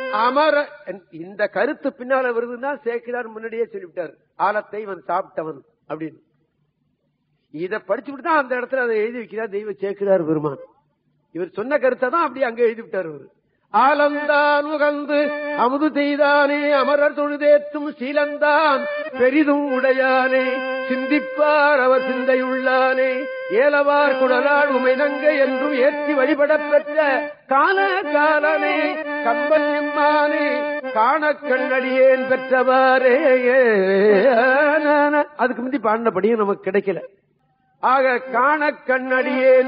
அமர இந்த கருத்து பின்னால வருதுன்னா சேக்கிரார் முன்னாடியே சொல்லிவிட்டார் ஆலத்தை இவன் சாப்பிட்டவன் அப்படின்னு இத படிச்சுட்டு தான் அந்த இடத்துல அதை எழுதி வைக்கிறார் தெய்வ சேக்கிரார் பெருமான் இவர் சொன்ன கருத்தை தான் அப்படியே அங்க எழுதி விட்டார் அவரு ஆலந்தான் உகந்து அமுது செய்தானே அமரர் தொழுதேத்தும் சீலந்தான் பெரிதும் உடையானே சிந்திப்பார் அவர் சிந்தையுள்ளானே ஏலவார் குடலால் உமைநங்க என்றும் ஏற்றி வழிபடப் பெற்ற கால காலனே கம்பன் எம்மானே காண கண்ணடியேன் பெற்றவாறே அதுக்கு முந்தி பாடினபடியும் நமக்கு கிடைக்கல ஆக காண கண்ணடியேன்